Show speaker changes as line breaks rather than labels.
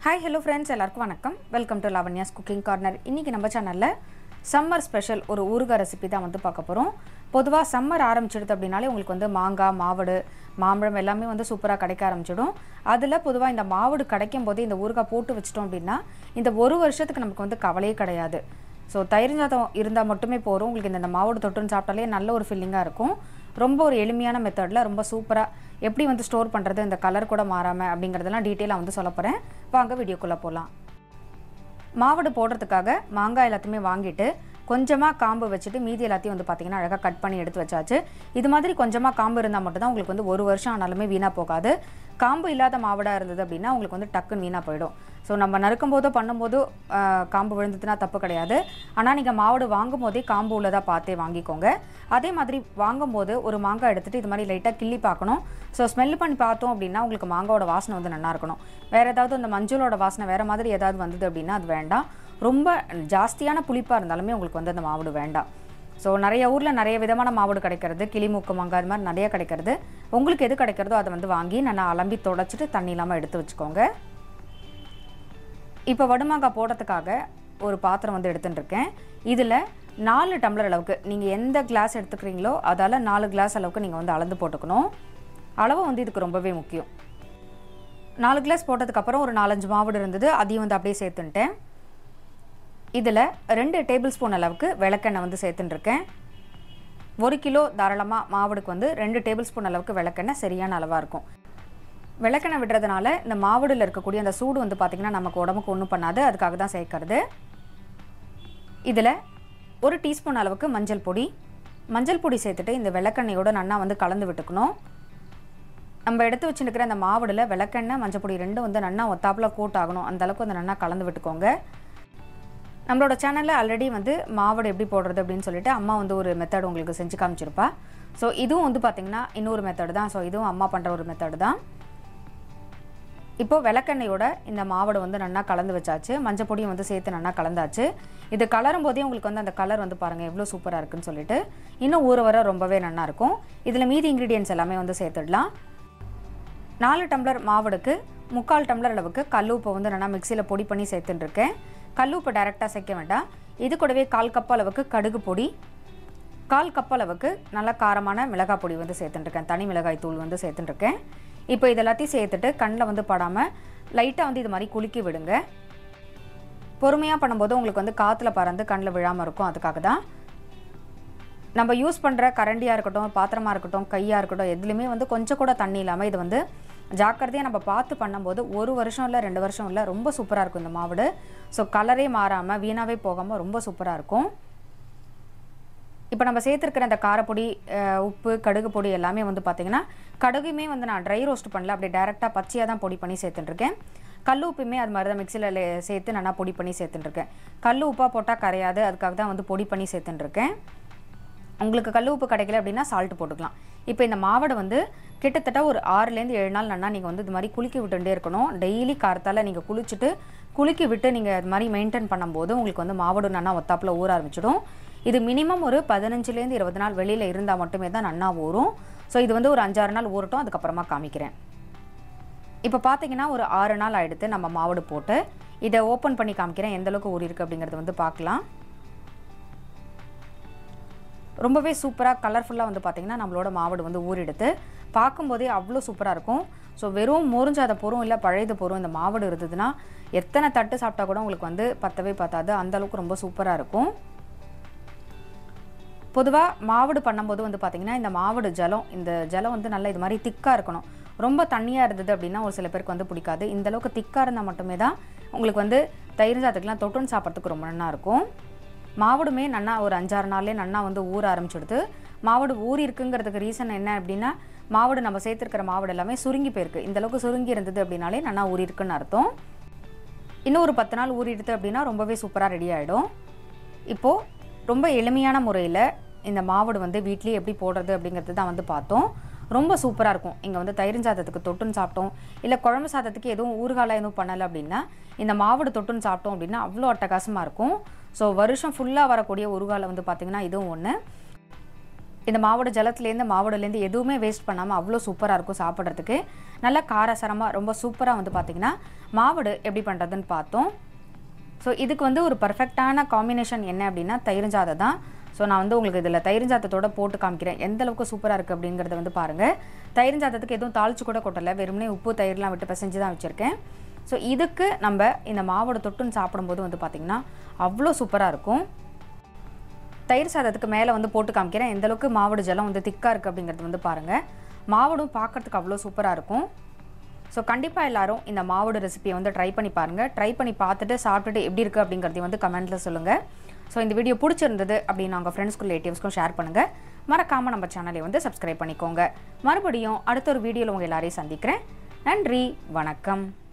hi hello friends எல்லாருக்கும் வணக்கம் welcome to Lavanya's cooking corner இன்றைக்கி நம்ம சேனலில் சம்மர் ஸ்பெஷல் ஒரு ஊறுகாய் ரெசிபி தான் வந்து பார்க்க போகிறோம் பொதுவாக சம்மர் ஆரம்பிச்சிடுது அப்படின்னாலே உங்களுக்கு வந்து மாங்காய் மாவடு மாம்பழம் எல்லாமே வந்து சூப்பராக கிடைக்க ஆரம்பிச்சிடும் அதில் பொதுவாக இந்த மாவடு கிடைக்கும் போதே இந்த ஊறுகாய் போட்டு வச்சிட்டோம் அப்படின்னா இந்த ஒரு வருஷத்துக்கு நமக்கு வந்து கவலையே கிடையாது ஸோ தயிர் சாதம் இருந்தால் மட்டுமே போதும் உங்களுக்கு இந்த இந்த மாவோட தொட்டுன்னு சாப்பிட்டாலே நல்ல ஒரு ஃபீலிங்காக இருக்கும் ரொம்ப ஒரு எளிமையான மெத்தடில் ரொம்ப சூப்பராக எப்படி வந்து ஸ்டோர் பண்ணுறது இந்த கலர் கூட மாறாமல் அப்படிங்கிறதெல்லாம் டீட்டெயிலாக வந்து சொல்ல போகிறேன் வாங்க வீடியோக்குள்ளே போகலாம் மாவடு போடுறதுக்காக மாங்காய் எல்லாத்தையுமே வாங்கிட்டு கொஞ்சமாக காம்பு வச்சுட்டு மீதி எல்லாத்தையும் வந்து பார்த்திங்கன்னா அழகாக கட் பண்ணி எடுத்து வச்சாச்சு இது மாதிரி கொஞ்சமாக காம்பு இருந்தால் மட்டும்தான் உங்களுக்கு வந்து ஒரு வருஷம் ஆனாலுமே வீணாக போகாது காம்பு இல்லாத மாவடாக இருந்தது அப்படின்னா உங்களுக்கு வந்து டக்குன்னு வீணாக போயிடும் ஸோ நம்ம நறுக்கும் போதோ பண்ணும்போதோ ஆஹ், காம்பு விழுந்ததுன்னா தப்பு கிடையாது ஆனால் நீங்கள் மாவடு வாங்கும் போதே காம்பு உள்ளதாக பார்த்தே வாங்கிக்கோங்க அதே மாதிரி வாங்கும்போது ஒரு மாங்காய் எடுத்துகிட்டு இது மாதிரி லைட்டாக கிள்ளி பார்க்கணும் ஸோ ஸ்மெல் பண்ணி பார்த்தோம் அப்படின்னா உங்களுக்கு மாங்காவோட வாசனை வந்து நல்லா இருக்கணும் வேறு ஏதாவது இந்த மஞ்சளோட வாசனை வேறு மாதிரி ஏதாவது வந்தது அப்படின்னா அது வேண்டாம் ரொம்ப ஜாஸ்தியான புளிப்பாக இருந்தாலுமே உங்களுக்கு வந்து அந்த மாவடு வேண்டாம் ஸோ நிறைய ஊரில் நிறைய விதமான மாவடு கிடைக்கிறது கிளிமூக்கு மாங்காய் அது மாதிரி நிறைய கிடைக்கிறது உங்களுக்கு எது கிடைக்கிறதோ அதை வந்து வாங்கி நான் அலம்பி தொடச்சிட்டு தண்ணி இல்லாமல் எடுத்து வச்சுக்கோங்க இப்போ வடுமாங்காய் போடுறதுக்காக ஒரு பாத்திரம் வந்து எடுத்துட்டு இருக்கேன் இதில் நாலு டம்ளர் அளவுக்கு நீங்கள் எந்த கிளாஸ் எடுத்துக்கிறீங்களோ அதால் நாலு கிளாஸ் அளவுக்கு நீங்கள் வந்து அளந்து போட்டுக்கணும் அளவு வந்து இதுக்கு ரொம்பவே முக்கியம் நாலு கிளாஸ் போட்டதுக்கப்புறம் ஒரு நாலஞ்சு மாவுடு இருந்தது அதையும் வந்து அப்படியே சேர்த்துன்ட்டேன் இதில் ரெண்டு டேபிள் ஸ்பூன் அளவுக்கு விளக்கெண்ணெய் வந்து சேர்த்துட்டுருக்கேன் ஒரு கிலோ தாராளமாக மாவுடுக்கு வந்து ரெண்டு டேபிள் ஸ்பூன் அளவுக்கு விளக்கெண்ணெய் சரியான அளவாக இருக்கும் விளக்கெண்ணெய் விடுறதுனால இந்த மாவுடில் இருக்கக்கூடிய அந்த சூடு வந்து பார்த்திங்கன்னா நமக்கு உடம்புக்கு ஒன்றும் பண்ணாது அதுக்காக தான் சேர்க்கறது இதில் ஒரு டீஸ்பூன் அளவுக்கு மஞ்சள் பொடி மஞ்சள் பொடி சேர்த்துட்டு இந்த விளக்கெண்ணெயோட நன்னா வந்து கலந்து விட்டுக்கணும் நம்ம எடுத்து வச்சுருக்கிற அந்த மாவுடில் விளக்கெண்ணெய் மஞ்சள் பொடி ரெண்டும் வந்து நன்னா ஒத்தாப்பில் கோட் ஆகணும் அந்த அளவுக்கு வந்து நன்னா கலந்து விட்டுக்கோங்க நம்மளோட சேனலில் ஆல்ரெடி வந்து மாவடு எப்படி போடுறது அப்படின்னு சொல்லிட்டு அம்மா வந்து ஒரு மெத்தட் உங்களுக்கு செஞ்சு காமிச்சிருப்பா ஸோ இதுவும் வந்து பார்த்திங்கன்னா இன்னொரு மெத்தடு தான் ஸோ இதுவும் அம்மா பண்ணுற ஒரு மெத்தடு தான் இப்போ விளக்கெண்ணெயோட இந்த மாவடை வந்து நல்லா கலந்து வச்சாச்சு மஞ்சள் பொடியும் வந்து சேர்த்து நல்லா கலந்தாச்சு இது கலரும் போதே உங்களுக்கு வந்து அந்த கலர் வந்து பாருங்கள் எவ்வளோ சூப்பராக இருக்குன்னு சொல்லிட்டு இன்னும் ஊற வர ரொம்பவே நல்லா இருக்கும் இதில் மீதி இன்க்ரீடியன்ஸ் எல்லாமே வந்து சேர்த்துடலாம் நாலு டம்ளர் மாவடுக்கு முக்கால் டம்ளர் அளவுக்கு கல்லுப்பை வந்து நல்லா மிக்சியில் பொடி பண்ணி சேர்த்துட்டுருக்கேன் கல்லுப்பு டைரெக்டாக சேர்க்க வேண்டாம் இது கூடவே கால் கப் அளவுக்கு கடுகு பொடி கால் கப் அளவுக்கு நல்ல காரமான மிளகாய் பொடி வந்து சேர்த்துட்டுருக்கேன் தனி மிளகாய் தூள் வந்து சேர்த்துட்டுருக்கேன் இப்போ இது எல்லாத்தையும் சேர்த்துட்டு கண்ணில் வந்து படாமல் லைட்டாக வந்து இது மாதிரி குலுக்கி விடுங்க பொறுமையாக பண்ணும்போது உங்களுக்கு வந்து காற்றுல பறந்து கண்ணில் விழாமல் இருக்கும் அதுக்காக தான் நம்ம யூஸ் பண்ணுற கரண்டியாக இருக்கட்டும் பாத்திரமாக இருக்கட்டும் கையாக இருக்கட்டும் எதுலேயுமே வந்து கொஞ்சம் கூட தண்ணி இல்லாமல் இது வந்து ஜாக்கிரதையாக நம்ம பார்த்து பண்ணும்போது ஒரு வருஷம் இல்லை ரெண்டு வருஷம் இல்லை ரொம்ப சூப்பராக இருக்கும் இந்த மாவுடு ஸோ கலரே மாறாமல் வீணாவே போகாமல் ரொம்ப சூப்பராக இருக்கும் இப்போ நம்ம சேர்த்துருக்கிற அந்த காரப்பொடி அஹ், உப்பு கடுகு பொடி எல்லாமே வந்து பார்த்திங்கன்னா கடுகுமே வந்து நான் ட்ரை ரோஸ்ட் பண்ணல அப்படியே டேரெக்டாக பச்சையாக தான் பொடி பண்ணி சேர்த்துட்டுருக்கேன் கல் உப்புமே அது மாதிரி தான் மிக்சியில் சேர்த்து நல்லா பொடி பண்ணி சேர்த்துட்டுருக்கேன் கல் உப்பாக போட்டால் கரையாது அதுக்காக தான் வந்து பொடி பண்ணி சேர்த்துட்டுருக்கேன் உங்களுக்கு கல் உப்பு கிடைக்கல அப்படின்னா சால்ட் போட்டுக்கலாம் இப்போ இந்த மாவடை வந்து கிட்டத்தட்ட ஒரு ஆறுலேருந்து ஏழு நாள் நன்னா நீங்கள் வந்து இது மாதிரி குலுக்கி விட்டுட்டே இருக்கணும் டெய்லி காரத்தால் நீங்கள் குளிச்சுட்டு குலுக்கி விட்டு நீங்கள் இது மாதிரி மெயின்டைன் பண்ணும்போது உங்களுக்கு வந்து மாவடு நன்னா ஒத்தாப்பில் ஊற ஆரம்பிச்சிடும் இது மினிமம் ஒரு பதினஞ்சுலேருந்து இருபது நாள் வெளியில் இருந்தால் மட்டுமே தான் நன்னா ஊறும் ஸோ இது வந்து ஒரு அஞ்சாறு நாள் ஊறட்டும் அதுக்கப்புறமா காமிக்கிறேன் இப்போ பார்த்தீங்கன்னா ஒரு ஆறு நாள் ஆயிடுத்து நம்ம மாவடு போட்டு இதை ஓப்பன் பண்ணி காமிக்கிறேன் எந்த அளவுக்கு ஊறி இருக்கு அப்படிங்கிறத வந்து பார்க்கலாம் ரொம்பவே சூப்பராக கலர்ஃபுல்லாக வந்து பார்த்திங்கன்னா நம்மளோட மாவடு வந்து ஊறிடுத்து பார்க்கும்போதே அவ்வளோ சூப்பராக இருக்கும் ஸோ வெறும் முறிஞ்சாத பொருள் இல்லை பழையது பொருள் இந்த மாவடு இருந்ததுன்னா எத்தனை தட்டு சாப்பிட்டா கூட உங்களுக்கு வந்து பத்தவே பத்தாது அந்த அளவுக்கு ரொம்ப சூப்பராக இருக்கும் பொதுவாக மாவடு பண்ணும்போது வந்து பார்த்திங்கன்னா இந்த மாவடு ஜலம் இந்த ஜலம் வந்து நல்லா இது மாதிரி திக்காக இருக்கணும் ரொம்ப தண்ணியாக இருந்தது அப்படின்னா ஒரு சில பேருக்கு வந்து பிடிக்காது இந்த அளவுக்கு திக்காக இருந்தால் மட்டுமே தான் உங்களுக்கு வந்து தயிர் சாதத்துக்குலாம் தொட்டுன்னு சாப்பிட்றதுக்கு ரொம்ப நல்லா இருக்கும் மாவடுமே நன்னா ஒரு அஞ்சாறு நாள்லேயே நன்னா வந்து ஊற ஆரம்பிச்சிடுது மாவடு ஊறி இருக்குங்கிறதுக்கு ரீசன் என்ன அப்படின்னா மாவடு நம்ம சேர்த்துருக்கிற மாவடு எல்லாமே சுருங்கி போயிருக்கு இந்த அளவுக்கு சுருங்கி இருந்தது அப்படின்னாலே நன்னா ஊறி இருக்குன்னு அர்த்தம் இன்னும் ஒரு பத்து நாள் ஊறிடுது அப்படின்னா ரொம்பவே சூப்பராக ரெடி ஆகிடும் இப்போது ரொம்ப எளிமையான முறையில் இந்த மாவடு வந்து வீட்லேயே எப்படி போடுறது அப்படிங்கிறது தான் வந்து பார்த்தோம் ரொம்ப சூப்பராக இருக்கும் இங்கே வந்து தயிர் சாதத்துக்கு தொட்டுன்னு சாப்பிட்டோம் இல்லை குழம்பு சாதத்துக்கு எதுவும் ஊறுகால எதுவும் பண்ணலை அப்படின்னா இந்த மாவடு தொட்டுன்னு சாப்பிட்டோம் அப்படின்னா அவ்வளோ அட்டகாசமாக இருக்கும் ஸோ வருஷம் ஃபுல்லாக வரக்கூடிய ஊறுகால வந்து பார்த்திங்கன்னா இதுவும் ஒன்று இந்த மாவோட ஜலத்துலேருந்து மாவோடலேருந்து எதுவுமே வேஸ்ட் பண்ணாமல் அவ்வளோ சூப்பராக இருக்கும் சாப்பிட்றதுக்கு நல்லா காரசாரமாக ரொம்ப சூப்பராக வந்து பார்த்திங்கன்னா மாவடு எப்படி பண்ணுறதுன்னு பார்த்தோம் ஸோ இதுக்கு வந்து ஒரு பர்ஃபெக்டான காம்பினேஷன் என்ன அப்படின்னா தயிர்ஞ்சாதை தான் ஸோ நான் வந்து உங்களுக்கு இதில் தயிர்ஞ்சாதத்தோட போட்டு காமிக்கிறேன் எந்த அளவுக்கு சூப்பராக இருக்குது அப்படிங்கிறத வந்து பாருங்கள் தயிர்ஞ்சாதத்துக்கு எதுவும் தாளிச்சு கூட கொட்டலை வெறுமனே உப்பு தயிர்லாம் விட்டு பிசைஞ்சு தான் வச்சுருக்கேன் ஸோ இதுக்கு நம்ம இந்த மாவோட தொட்டுன்னு சாப்பிடும்போது வந்து பார்த்திங்கன்னா அவ்வளோ சூப்பராக இருக்கும் தயிர் சாதத்துக்கு மேலே வந்து போட்டு காமிக்கிறேன் எந்த அளவுக்கு மாவோட ஜலம் வந்து திக்காக இருக்குது அப்படிங்கிறது வந்து பாருங்கள் மாவடும் பார்க்கறதுக்கு அவ்வளோ சூப்பராக இருக்கும் ஸோ கண்டிப்பாக எல்லாரும் இந்த மாவோட ரெசிபியை வந்து ட்ரை பண்ணி பாருங்கள் ட்ரை பண்ணி பார்த்துட்டு சாப்பிட்டுட்டு எப்படி இருக்குது அப்படிங்கிறதையும் வந்து கமெண்ட்டில் சொல்லுங்கள் ஸோ இந்த வீடியோ பிடிச்சிருந்தது அப்படின்னு உங்கள் ஃப்ரெண்ட்ஸ்க்கும் ரிலேட்டிவ்ஸ்க்கும் ஷேர் பண்ணுங்கள் மறக்காமல் நம்ம சேனலை வந்து சப்ஸ்கிரைப் பண்ணிக்கோங்க மறுபடியும் அடுத்த ஒரு வீடியோவில் உங்கள் எல்லாரையும் சந்திக்கிறேன் நன்றி வணக்கம்